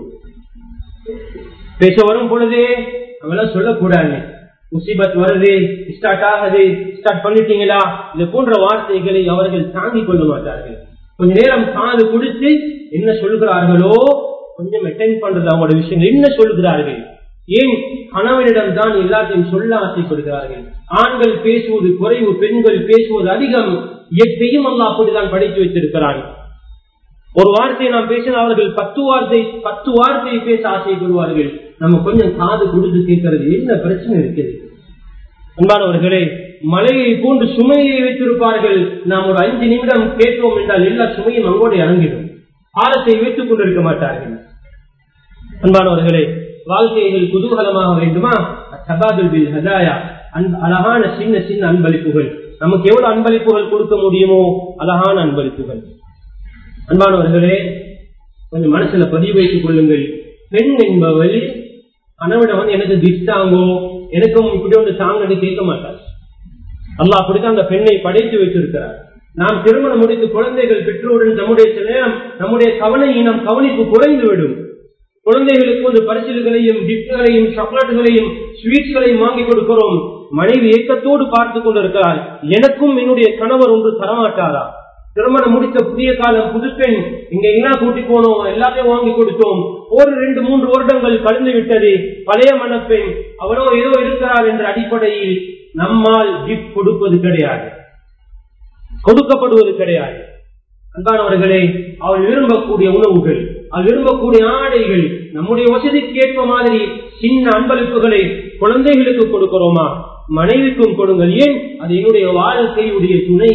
Speaker 1: பேச வரும் பொழுதே அவெல்லாம் சொல்லக்கூடாது முசிபத் வருது ஸ்டார்ட் ஆகுது ஸ்டார்ட் பண்ணிட்டீங்களா இது போன்ற வார்த்தைகளை அவர்கள் தாங்கிக் கொள்ள மாட்டார்கள் கொஞ்ச நேரம் காது கொடுத்து என்ன சொல்கிறார்களோ கொஞ்சம் அட்டென்ட் பண்றது அவங்களோட விஷயங்கள் என்ன சொல்கிறார்கள் ஏன் கணவனிடம் தான் எல்லாத்தையும் சொல்ல ஆசைப்படுகிறார்கள் ஆண்கள் பேசுவது குறைவு பெண்கள் பேசுவது அதிகம் எப்பையும் அல்ல அப்படிதான் படித்து வைத்திருக்கிறான் ஒரு வார்த்தையை நாம் பேசினால் அவர்கள் பத்து வார்த்தை பத்து வார்த்தையை பேச ஆசைப்படுவார்கள் நம்ம கொஞ்சம் காது கொடுத்து கேட்கறது என்ன பிரச்சனை இருக்குது அன்பானவர்களே மலையை போன்று சுமையை வைத்திருப்பார்கள் நாம் ஒரு அஞ்சு நிமிடம் கேட்போம் என்றால் எல்லா சுமையும் அங்கோடு இறங்கிடும் காலத்தை வைத்துக் கொண்டிருக்க மாட்டார்கள் அன்பானவர்களே வாழ்க்கைகள் குதூகலமாக வேண்டுமா சபாதுல் பில் ஹதாயா அழகான சின்ன சின்ன அன்பளிப்புகள் நமக்கு எவ்வளவு அன்பளிப்புகள் கொடுக்க முடியுமோ அழகான அன்பளிப்புகள் அன்பானவர்களே கொஞ்சம் மனசுல பதிவு வைத்துக் கொள்ளுங்கள் பெண் என்பவள் கணவனை வந்து எனக்கு கிஃப்ட் தாங்கோ எனக்கும் இப்படி ஒன்று தாங்கன்னு கேட்க மாட்டார் அல்லாஹ் அப்படித்தான் அந்த பெண்ணை படைத்து வைத்திருக்கிறார் நாம் திருமணம் முடித்து குழந்தைகள் பெற்றோருடன் நம்முடைய சில நேரம் நம்முடைய கவன இனம் கவனிப்பு குறைந்துவிடும் குழந்தைகளுக்கு வந்து பரிசில்களையும் கிஃப்ட்களையும் சாக்லேட்டுகளையும் ஸ்வீட்ஸ்களையும் வாங்கி கொடுக்கிறோம் மனைவி ஏக்கத்தோடு பார்த்து கொண்டிருக்கிறார் எனக்கும் என்னுடைய கணவர் ஒன்று தரமாட்டாரா திருமணம் முடித்த புதிய காலம் புதுப்பெண் இங்க என்ன கூட்டி போனோம் எல்லாத்தையும் வாங்கி கொடுத்தோம் ஒரு ரெண்டு மூன்று வருடங்கள் கலந்து விட்டது பழைய மணப்பெண் அவரோ ஏதோ இருக்கிறார் என்ற அடிப்படையில் நம்மால் கிஃப்ட் கொடுப்பது கிடையாது கொடுக்கப்படுவது கிடையாது அன்பானவர்களே அவள் விரும்பக்கூடிய உணவுகள் அவள் விரும்பக்கூடிய ஆடைகள் நம்முடைய வசதிக்கு ஏற்ப மாதிரி சின்ன அன்பளிப்புகளை குழந்தைகளுக்கு கொடுக்கிறோமா மனைவிக்கும் கொடுங்கள் ஏன் அது என்னுடைய வாழ்க்கையுடைய துணை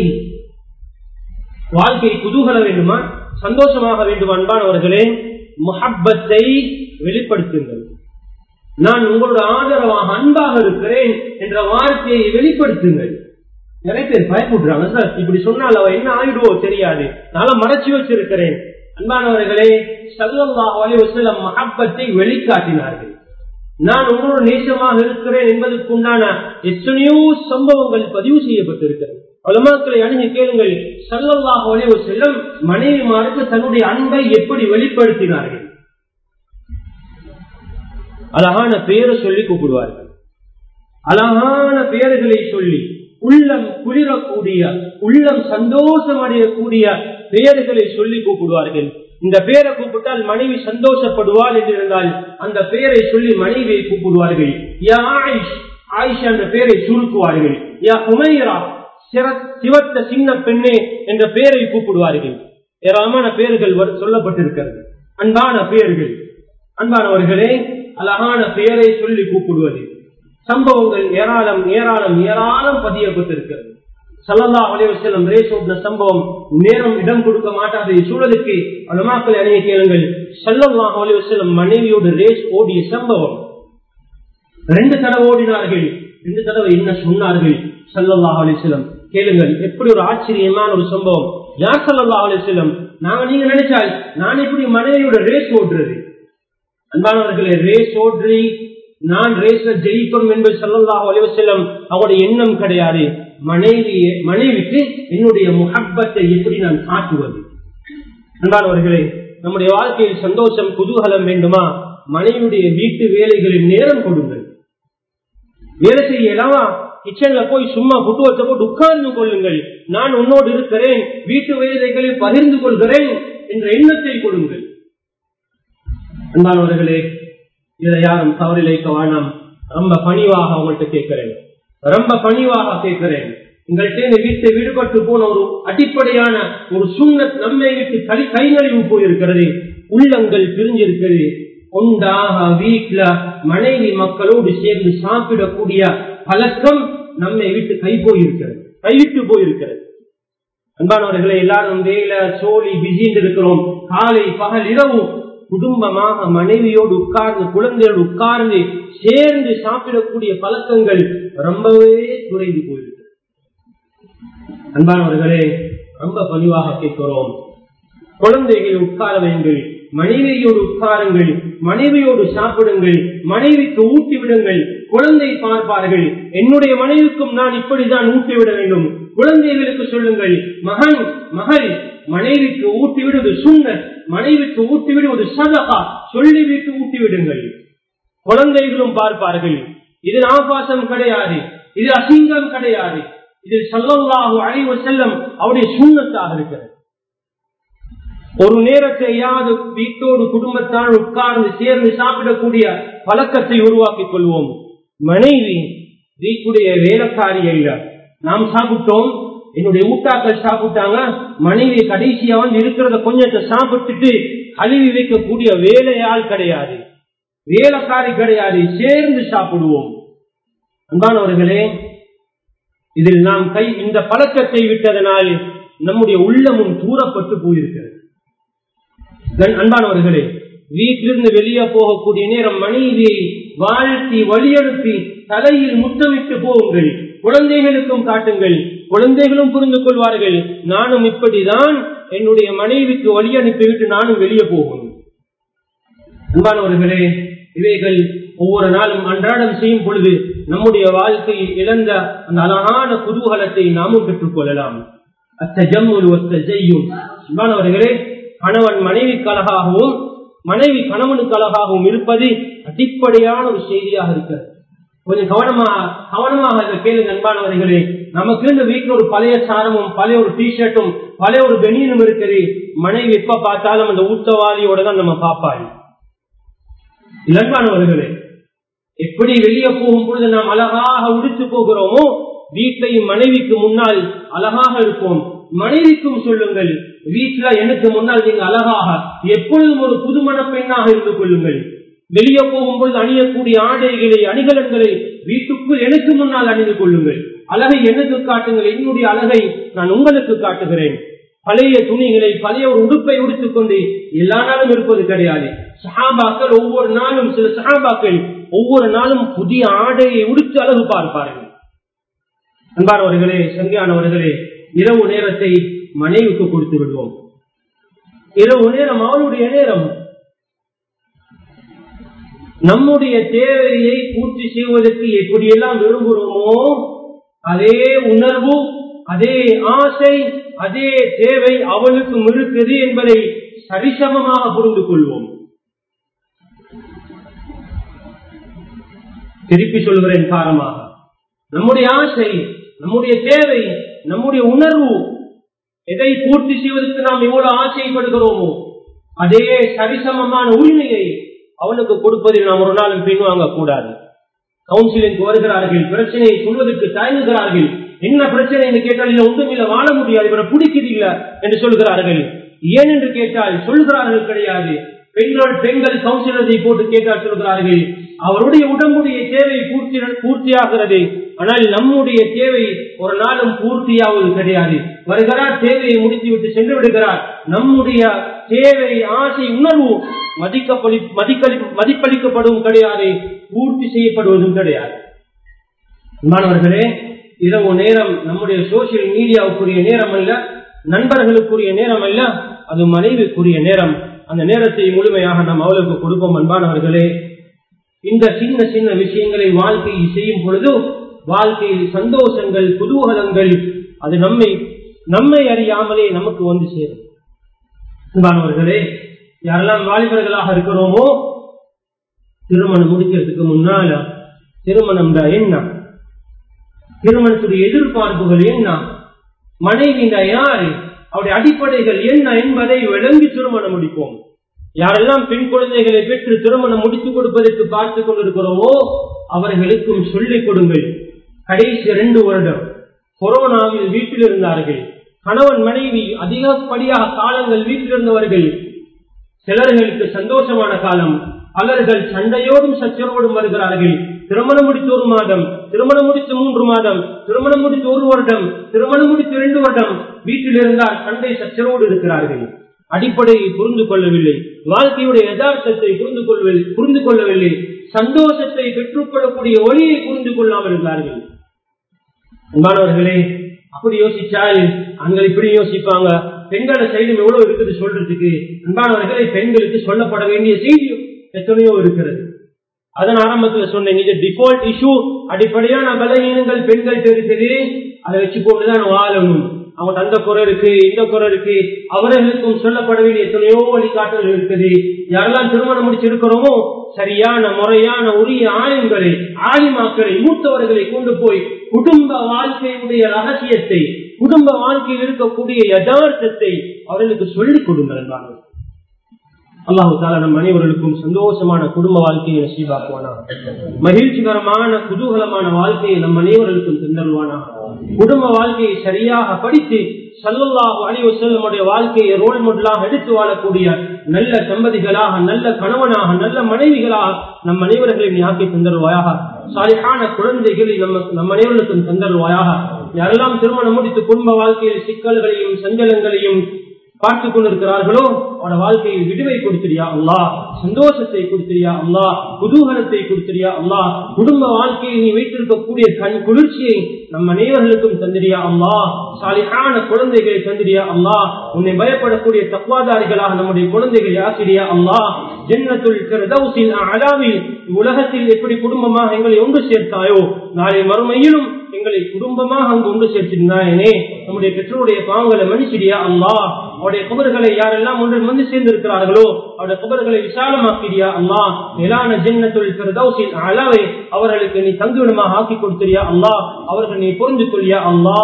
Speaker 1: வாழ்க்கை குதூகல வேண்டுமா சந்தோஷமாக வேண்டும் அன்பானவர்களே முஹப்பத்தை வெளிப்படுத்துங்கள் நான் உங்களோட ஆதரவாக அன்பாக இருக்கிறேன் என்ற வார்த்தையை வெளிப்படுத்துங்கள் நிறைய பேர் பயப்படுறாங்க சார் இப்படி சொன்னால் அவ என்ன ஆயிடுவோ தெரியாது நான் மறைச்சு வச்சிருக்கிறேன் அன்பானவர்களே சல்லல்லா அலி வசலம் மஹப்பத்தை வெளிக்காட்டினார்கள் நான் உங்களோட நேசமாக இருக்கிறேன் என்பதற்குண்டான எத்தனையோ சம்பவங்கள் பதிவு செய்யப்பட்டிருக்கிறது உலமாக்களை அணுகி கேளுங்கள் சல்லல்லாஹ் அலைஹி செல்லம் மனைவிமாருக்கு தன்னுடைய அன்பை எப்படி வெளிப்படுத்தினார்கள் அழகான பெயரை சொல்லி கூப்பிடுவார்கள் அழகான பெயர்களை சொல்லி உள்ளம் குளிரக்கூடிய உள்ளம் சந்தோஷம் அடையக்கூடிய பெயர்களை சொல்லி கூப்பிடுவார்கள் இந்த பெயரை கூப்பிட்டால் மனைவி சந்தோஷப்படுவாள் என்று இருந்தால் அந்த பெயரை சொல்லி மனைவியை கூப்பிடுவார்கள் யா ஆயிஷ் ஆயிஷ் என்ற பெயரை சுருக்குவார்கள் யா உமைரா சிவத்த சின்ன பெண்ணே என்ற பெயரை கூப்பிடுவார்கள் ஏராளமான பெயர்கள் சொல்லப்பட்டிருக்கிறது அன்பான பெயர்கள் அன்பானவர்களே அழகான பெயரை சொல்லி கூப்பிடுவது சம்பவங்கள் ஏராளம் ஏராளம் ஏராளம் பதியப்பட்டிருக்கிறது சல்லல்லா அலைவசல்லம் ரேஸ் ஓட்டின சம்பவம் நேரம் இடம் கொடுக்க மாட்டாத சூழலுக்கு அனுமாக்கள் அணைய கேளுங்கள் சல்லல்லா அலைவசல்லம் மனைவியோடு ரேஸ் ஓடிய சம்பவம் ரெண்டு தடவை ஓடினார்கள் ரெண்டு தடவை என்ன சொன்னார்கள் சல்லல்லா அலிஸ்லம் கேளுங்கள் எப்படி ஒரு ஆச்சரியமான ஒரு சம்பவம் யார் சல்லல்லா அலிஸ்லம் நாங்க நீங்க நினைச்சால் நான் எப்படி மனைவியோட ரேஸ் ஓடுறது அன்பானவர்களே ரேஸ் ஓற்றி நான் ரேஸ்ல ஜெயிக்கணும் என்பது சல்லல்லாஹு அலிவசல்லம் அவருடைய எண்ணம் கிடையாது மனைவி மனைவிக்கு என்னுடைய முகப்பத்தை எப்படி நான் காட்டுவது அன்பானவர்களே நம்முடைய வாழ்க்கையில் சந்தோஷம் குதூகலம் வேண்டுமா மனைவியுடைய வீட்டு வேலைகளில் நேரம் கொடுங்கள் வேலை செய்யலாமா கிச்சன்ல போய் சும்மா புட்டுவத்தை போட்டு உட்கார்ந்து கொள்ளுங்கள் நான் உன்னோடு இருக்கிறேன் வீட்டு வேலைகளை பகிர்ந்து கொள்கிறேன் என்ற எண்ணத்தை கொடுங்கள் அன்பானவர்களே இதை யாரும் தவறிழைக்க வேணாம் ரொம்ப பணிவாக அவங்கள்ட்ட கேட்கிறேன் ரொம்ப பணிவாக கேட்கிறேன் உங்கள்கிட்ட இந்த வீட்டை வீடுபட்டு போன ஒரு அடிப்படையான ஒரு சுண்ணத் நம்மை விட்டு கை கைநழிவு போயிருக்கிறது உள்ளங்கள் பிரிஞ்சிருக்கிறது ஒன்றாக வீட்டுல மனைவி மக்களோடு சேர்ந்து சாப்பிடக்கூடிய பழக்கம் நம்மை விட்டு கை போயிருக்கிறது கைவிட்டு போயிருக்கிறது அன்பானவர்களை எல்லாரும் வேலை சோழி பிஸின்னு இருக்கிறோம் காலை பகல் இரவு குடும்பமாக மனைவியோடு உட்கார்ந்து குழந்தையோடு உட்கார்ந்து சேர்ந்து சாப்பிடக்கூடிய பழக்கங்கள் ரொம்பவே குறைந்து போயிருக்கு அன்பானவர்களே ரொம்ப பணிவாக கேட்கிறோம் குழந்தைகளை உட்கார வைங்கள் மனைவியோடு உட்காருங்கள் மனைவியோடு சாப்பிடுங்கள் மனைவிக்கு ஊட்டி விடுங்கள் குழந்தை பார்ப்பார்கள் என்னுடைய மனைவிக்கும் நான் இப்படிதான் ஊட்டி விட வேண்டும் குழந்தைகளுக்கு சொல்லுங்கள் மகன் மகள் மனைவிக்கு ஊட்டி விடுவது சுண்ணத் மனைவிக்கு ஊட்டி விடுவது சதகா சொல்லிவிட்டு ஊட்டி விடுங்கள் குழந்தைகளும் பார்ப்பார்கள் இதில் ஆபாசம் கிடையாது இது அசிங்கம் கிடையாது இதில் சொல்லல்லாஹு அழிவு செல்லம் அவருடைய சுண்ணத்தாக இருக்கிறது ஒரு நேரத்தையாவது வீட்டோடு குடும்பத்தால் உட்கார்ந்து சேர்ந்து சாப்பிடக்கூடிய பழக்கத்தை உருவாக்கிக் கொள்வோம் மனைவி வீட்டுடைய வேலைக்காரி அல்ல நாம் சாப்பிட்டோம் என்னுடைய ஊட்டாக்கள் சாப்பிட்டாங்க மனைவி கடைசியா வந்து இருக்கிறத கொஞ்சத்தை சாப்பிட்டுட்டு கழுவி வைக்கக்கூடிய வேலையால் கிடையாது வேலைக்காரி கிடையாது சேர்ந்து சாப்பிடுவோம் அன்பானவர்களே இதில் நாம் கை இந்த பழக்கத்தை விட்டதனால் நம்முடைய உள்ளமும் தூரப்பட்டு போயிருக்கிறது அன்பானவர்களே வீட்டிலிருந்து வெளியே போகக்கூடிய நேரம் மனைவியை வாழ்த்தி வழியெடுப்பி தலையில் முத்தமிட்டு போகுங்கள் குழந்தைகளுக்கும் காட்டுங்கள் குழந்தைகளும் புரிந்து கொள்வார்கள் நானும் இப்படிதான் என்னுடைய மனைவிக்கு வழி அனுப்பிவிட்டு நானும் வெளியே போகணும் அன்பானவர்களே இவைகள் ஒவ்வொரு நாளும் அன்றாடம் செய்யும் பொழுது நம்முடைய வாழ்க்கையில் இழந்த அந்த அழகான குதூகலத்தை நாமும் பெற்றுக் கொள்ளலாம் அத்தஜம்முல் ஒத்த செய்யும் அன்பானவர்களே கணவன் மனைவிக்கு அழகாகவும் மனைவி கணவனுக்கு அழகாகவும் இருப்பது அடிப்படையான ஒரு செய்தியாக இருக்கிறது கொஞ்சம் கவனமாக கவனமாக இருக்க கேளுங்க அன்பானவர்களே நமக்கு இருந்த வீட்டில் ஒரு பழைய சாரமும் பழைய ஒரு டிஷர்ட்டும் பழைய ஒரு பெனியனும் இருக்குது மனைவி எப்ப பார்த்தாலும் அந்த ஊத்தவாளியோட தான் நம்ம பார்ப்பாள் இலங்கானவர்களே எப்படி வெளியே போகும் பொழுது நாம் அழகாக உடுத்து போகிறோமோ வீட்டையும் மனைவிக்கு முன்னால் அழகாக இருப்போம் மனைவிக்கும் சொல்லுங்கள் வீட்டுல எனக்கு முன்னால் நீங்க அழகாக எப்பொழுதும் ஒரு புதுமண பெண்ணாக இருந்து கொள்ளுங்கள் வெளியே போகும்போது அணியக்கூடிய ஆடைகளை அணிகலன்களை வீட்டுக்குள் எனக்கு முன்னால் அணிந்து கொள்ளுங்கள் அழகை எனக்கு காட்டுங்கள் என்னுடைய அழகை நான் உங்களுக்கு காட்டுகிறேன் பழைய துணிகளை பழைய ஒரு உடுப்பை உடுத்துக் கொண்டு எல்லா நாளும் இருப்பது கிடையாது சஹாபாக்கள் ஒவ்வொரு நாளும் சில சஹாபாக்கள் ஒவ்வொரு நாளும் புதிய ஆடையை உடுத்து அழகு பார்ப்பார்கள் அன்பானவர்களே சங்கியானவர்களே இரவு நேரத்தை மனைவிக்கு கொடுத்து விடுவோம் இரவு நேரம் அவளுடைய நேரம் நம்முடைய தேவையை பூர்த்தி செய்வதற்கு எப்படியெல்லாம் விரும்புகிறோமோ அதே உணர்வு அதே ஆசை அதே தேவை அவளுக்கும் இருக்குது என்பதை சரிசமமாக புரிந்து கொள்வோம் திருப்பி சொல்கிறேன் காரணமாக நம்முடைய ஆசை நம்முடைய தேவை நம்முடைய உணர்வு எதை பூர்த்தி செய்வதற்கு நாம் எவ்வளவு ஆசைப்படுகிறோமோ அதே சரிசமமான உரிமையை அவனுக்கு கொடுப்பதில் நாம் ஒரு நாளும் பின்வாங்க கூடாது கவுன்சிலிங்க்கு வருகிறார்கள் பிரச்சனையை சொல்வதற்கு தயங்குகிறார்கள் என்ன பிரச்சனை என்று கேட்டால் இல்லை ஒன்றும் இல்லை வாழ முடியாது இவரை பிடிக்குது இல்ல என்று சொல்கிறார்கள் ஏன் என்று கேட்டால் சொல்கிறார்கள் கிடையாது பெண்கள் பெண்கள் கவுன்சிலரை போட்டு கேட்டால் சொல்கிறார்கள் அவருடைய உடம்புடைய தேவை பூர்த்தி பூர்த்தியாகிறது ஆனால் நம்முடைய தேவை ஒரு நாளும் பூர்த்தியாவது கிடையாது வருகிறார் தேவையை முடித்துவிட்டு சென்று விடுகிறார் நம்முடைய தேவை ஆசை உணர்வு மதிக்கப்படி மதிக்களி மதிப்பளிக்கப்படுவதும் கிடையாது பூர்த்தி செய்யப்படுவதும் கிடையாது மாணவர்களே இரவு நேரம் நம்முடைய சோசியல் மீடியாவுக்குரிய நேரம் அல்ல நண்பர்களுக்குரிய நேரம் அல்ல அது மனைவிக்குரிய நேரம் அந்த நேரத்தை முழுமையாக நாம் அவளுக்கு கொடுப்போம் அன்பானவர்களே இந்த சின்ன சின்ன விஷயங்களை வாழ்க்கையில் செய்யும் பொழுது வாழ்க்கையில் சந்தோஷங்கள் குதூகலங்கள் அது நம்மை நம்மை அறியாமலே நமக்கு வந்து சேரும் அன்பானவர்களே யாரெல்லாம் வாலிபர்களாக இருக்கிறோமோ திருமணம் முடிக்கிறதுக்கு முன்னால திருமணம் என்ன திருமணத்துடைய எதிர்பார்ப்புகள் என்ன மனைவி யாரு அவருடைய அடிப்படைகள் என்ன என்பதை விளங்கி திருமணம் முடிப்போம் யாரெல்லாம் பெண் குழந்தைகளை பெற்று திருமணம் முடித்துக் கொடுப்பதற்கு பார்த்துக் கொண்டிருக்கிறோமோ அவர்களுக்கும் சொல்லிக் கொடுங்கள் கடைசி ரெண்டு வருடம் கொரோனாவில் வீட்டில் இருந்தார்கள் கணவன் மனைவி அதிகப்படியாக காலங்கள் வீட்டில் இருந்தவர்கள் சிலர்களுக்கு சந்தோஷமான காலம் பலர்கள் சண்டையோடும் சச்சரவோடும் வருகிறார்கள் திருமணம் முடித்து ஒரு மாதம் திருமணம் முடித்து மூன்று மாதம் திருமணம் முடித்து ஒரு வருடம் திருமணம் முடித்து இரண்டு வருடம் வீட்டில் இருந்தால் சண்டை சச்சரவோடு இருக்கிறார்கள் அடிப்படையை புரிந்து கொள்ளவில்லை வாழ்க்கையுடைய யதார்த்தத்தை புரிந்து கொள்ளவில்லை புரிந்து கொள்ளவில்லை சந்தோஷத்தை பெற்றுக்கொள்ளக்கூடிய ஒளியை புரிந்து கொள்ளாமல் இருந்தார்கள் அன்பானவர்களே அப்படி யோசிச்சால் ஆண்கள் இப்படி யோசிப்பாங்க பெண்களோட சைடும் எவ்வளவு இருக்குது சொல்றதுக்கு அன்பானவர்களை பெண்களுக்கு சொல்லப்பட வேண்டிய செய்தியும் எத்தனையோ இருக்கிறது அதன் ஆரம்பத்துல சொன்னேன் இது டிஃபால்ட் இஷ்யூ அடிப்படையான பலவீனங்கள் பெண்கள் இருக்குது அதை வச்சு போட்டுதான் வாழணும் அவங்க அந்த குறை இருக்கு இந்த குறை இருக்கு அவர்களுக்கும் சொல்லப்பட வேண்டிய எத்தனையோ வழிகாட்டல் இருக்குது யாரெல்லாம் திருமணம் முடிச்சிருக்கிறோமோ சரியான முறையான உரிய ஆயுங்களை ஆலிமாக்களை மூத்தவர்களை கொண்டு போய் குடும்ப வாழ்க்கையுடைய ரகசியத்தை குடும்ப வாழ்க்கையில் இருக்கக்கூடிய யதார்த்தத்தை அவர்களுக்கு சொல்லிக் கொடுங்கள் என்பார்கள் அல்லாஹு தாலா நம் அனைவர்களுக்கும் சந்தோஷமான குடும்ப வாழ்க்கையை நசீபாக்குவானா மகிழ்ச்சிகரமான குதூகலமான வாழ்க்கையை நம் அனைவர்களுக்கும் தந்தருவானா குடும்ப வாழ்க்கையை சரியாக படித்து சல்லல்லாஹு அலைஹி வஸல்லமுடைய வாழ்க்கையை ரோல் மாடலாக எடுத்து வாழக்கூடிய நல்ல தம்பதிகளாக நல்ல கணவனாக நல்ல மனைவிகளாக நம் அனைவர்களையும் நீ ஆக்கி தந்தருவாயாக சாலிஹான குழந்தைகளை நம்ம நம் அனைவர்களுக்கும் தந்தருவாயாக யாரெல்லாம் திருமணம் முடித்து குடும்ப வாழ்க்கையில் சிக்கல்களையும் சஞ்சலங்களையும் பார்த்து கொண்டிருக்கிறார்களோ அவனோட வாழ்க்கையில் விடுவை கொடுத்திரியா அல்லா சந்தோஷத்தை கொடுத்திரியா அல்லா குதூகலத்தை கொடுத்திரியா அல்லா குடும்ப வாழ்க்கையில் நீ வைத்திருக்கக்கூடிய கண் குளிர்ச்சியை நம் அனைவர்களுக்கும் தந்திரியா அல்லா சாலிகான குழந்தைகளை தந்திரியா அல்லா உன்னை பயப்படக்கூடிய தக்குவாதாரிகளாக நம்முடைய குழந்தைகளை ஆசிரியா அல்லா ஜென்னத்துள் கிரதவுசில் அலாவில் உலகத்தில் எப்படி குடும்பமாக எங்களை ஒன்று சேர்த்தாயோ நாளை மறுமையிலும் எங்களை குடும்பமாக அங்கு ஒன்று சேர்த்திருந்தாயனே நம்முடைய பெற்றோருடைய பாவங்களை மன்னிச்சிடியா அல்லா அவருடைய குபர்களை யாரெல்லாம் ஒன்று வந்து சேர்ந்திருக்கிறார்களோ அவருடைய குபர்களை விசாலமாக்கிறியா அல்லா மேலான ஜென்னத்துள் பிரதௌசின் அளவை அவர்களுக்கு நீ தங்குவிடமாக ஆக்கி கொடுத்திரியா அல்லா அவர்கள் நீ புரிந்து கொள்ளியா அல்லா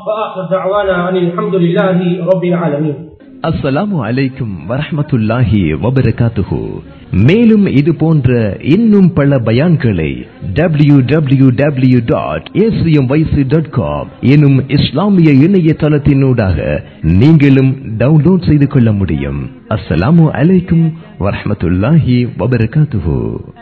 Speaker 1: அலமதுல்லாஹி ரபில் ஆலமீன்
Speaker 2: அஸ்ஸலாமு அலைக்கும் வரஹ்மத்துல்லாஹி வபரகாத்துஹு மேலும் இது போன்ற இன்னும் பல பயான்களை W W W dot dot com எனும் இஸ்லாமிய இணையதளத்தினூடாக நீங்களும் டவுன்லோட் செய்து கொள்ள முடியும் அஸ்ஸலாமு அலைக்கும் வரஹ்மத்துல்லாஹி வபரகாத்துஹு